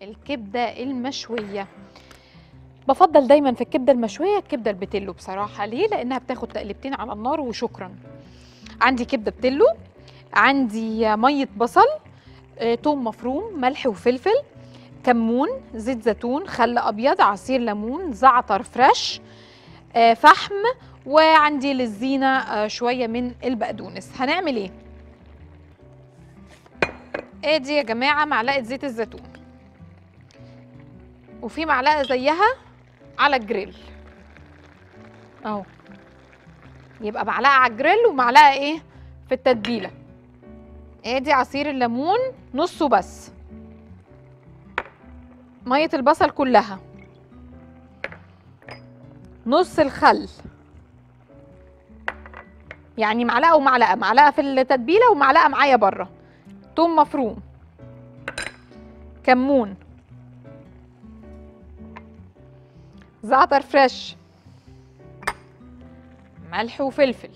الكبده المشويه بفضل دايما في الكبده المشويه الكبده البتلو بصراحه ليه لانها بتاخد تقلبتين على النار وشكرا عندي كبده بتلو عندي ميه بصل آه، توم مفروم ملح وفلفل كمون زيت زيتون خل ابيض عصير ليمون زعتر فريش آه، فحم وعندي للزينه آه، شويه من البقدونس هنعمل ايه ادي يا جماعه معلقه زيت الزيتون وفي معلقه زيها على الجريل اهو يبقى معلقه على الجريل ومعلقه ايه في التتبيله ادي عصير الليمون نصه بس ميه البصل كلها نص الخل يعني معلقه ومعلقه معلقه في التتبيله ومعلقه معايا بره توم مفروم كمون زعتر فريش ملح وفلفل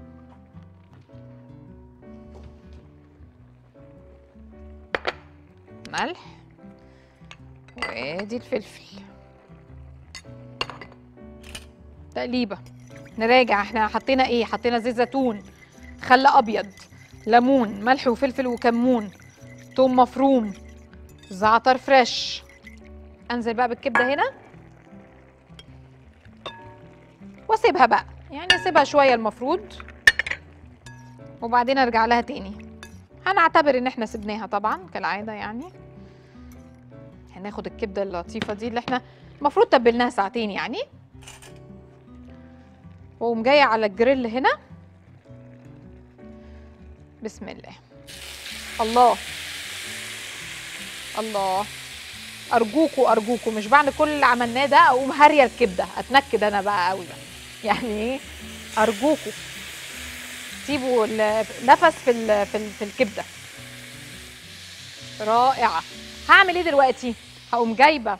ملح وادي الفلفل تقليبه نراجع احنا حطينا ايه حطينا زيت زيتون خل ابيض ليمون ملح وفلفل وكمون توم مفروم زعتر فريش انزل بقى بالكبده هنا واسيبها بقى يعني اسيبها شويه المفروض وبعدين ارجع لها تاني هنعتبر ان احنا سبناها طبعا كالعاده يعني هناخد الكبده اللطيفه دي اللي احنا المفروض تبلناها ساعتين يعني واقوم جايه على الجريل هنا بسم الله الله الله ارجوكوا ارجوكوا مش بعد كل اللي عملناه ده اقوم هاريه الكبده اتنكد انا بقى قوي بقى يعني ايه ارجوكوا سيبوا النفس في ال في, ال في الكبده رائعه هعمل ايه دلوقتي هقوم جايبه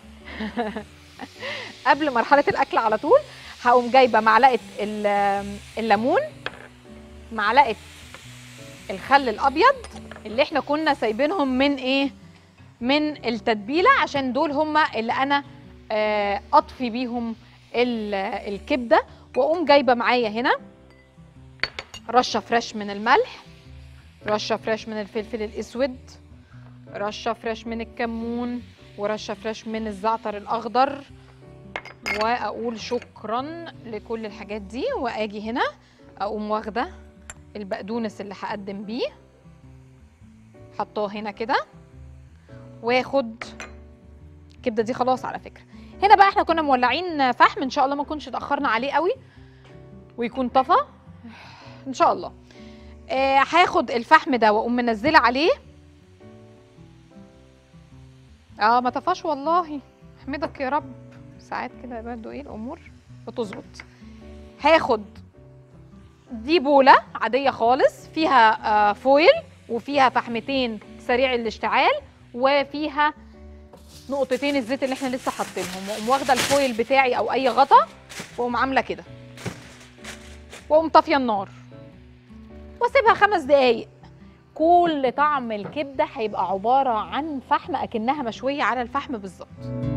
قبل مرحله الاكل على طول هقوم جايبه معلقه ال- الليمون معلقه الخل الابيض اللي احنا كنا سايبينهم من ايه من التتبيله عشان دول هما اللي انا آه، اطفي بيهم ال- الكبده واقوم جايبه معايا هنا رشه فريش من الملح رشه فريش من الفلفل الاسود رشه فريش من الكمون ورشه فريش من الزعتر الاخضر واقول شكرا لكل الحاجات دي واجي هنا اقوم واخده البقدونس اللي هقدم بيه حطاه هنا كده واخد الكبده دي خلاص على فكره هنا بقى احنا كنا مولعين فحم ان شاء الله ما نكونش اتاخرنا عليه قوي ويكون طفى ان شاء الله آه هاخد الفحم ده واقوم منزله عليه اه ما طفاش والله احمدك يا رب ساعات كده برضه ايه الامور بتظبط هاخد دي بوله عاديه خالص فيها آه فويل وفيها فحمتين سريع الاشتعال وفيها نقطتين الزيت اللي احنا لسه حاطينهم واقوم واخده الفويل بتاعي او اي غطا واقوم عامله كده واقوم طافيه النار واسيبها خمس دقايق كل طعم الكبده هيبقى عباره عن فحم اكنها مشويه على الفحم بالظبط